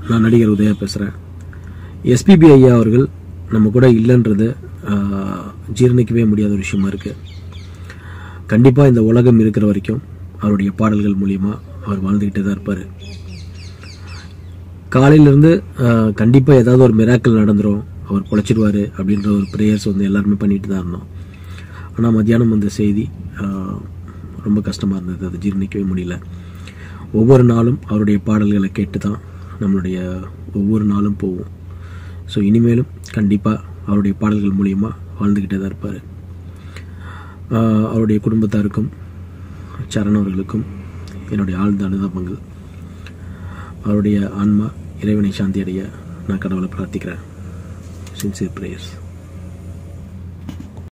நான் நடிகர் உதயா பேசுகிறேன் எஸ்பிபி ஐயா அவர்கள் நம்ம கூட இல்லைன்றது ஆஹ், ஜீரணிக்கவே முடியாத ஒரு விஷயமா இருக்குது கண்டிப்பாக இந்த உலகம் இருக்கிற வரைக்கும் அவருடைய பாடல்கள் மூலிமா அவர் வாழ்ந்துக்கிட்டே தான் இருப்பார் காலையிலேருந்து கண்டிப்பாக ஏதாவது ஒரு மிராக்கள் நடந்துரும் அவர் பொழைச்சிடுவார் அப்படின்ற ஒரு ப்ரேயர்ஸ் வந்து எல்லாருமே பண்ணிட்டு தான் இருந்தோம் ஆனால் மத்தியானம் வந்த செய்தி ஆஹ், ரொம்ப கஷ்டமாக இருந்தது அது ஜீரணிக்கவே முடியல ஒவ்வொரு நாளும் அவருடைய பாடல்களை கேட்டு தான் நம்மளுடைய ஒவ்வொரு நாளும் போவோம் ஸோ இனிமேலும் கண்டிப்பாக அவருடைய பாடல்கள் மூலிமா வாழ்ந்துக்கிட்டே தான் இருப்பார் அவருடைய குடும்பத்தாருக்கும் சரண் அவர்களுக்கும் என்னுடைய ஆழ்ந்த அனுதாபங்கள் அவருடைய ஆன்மா இறைவனை சாந்தி அடைய நான் கடவுளை பிரார்த்திக்கிறேன் சின்சியர் ப்ரேயர்ஸ்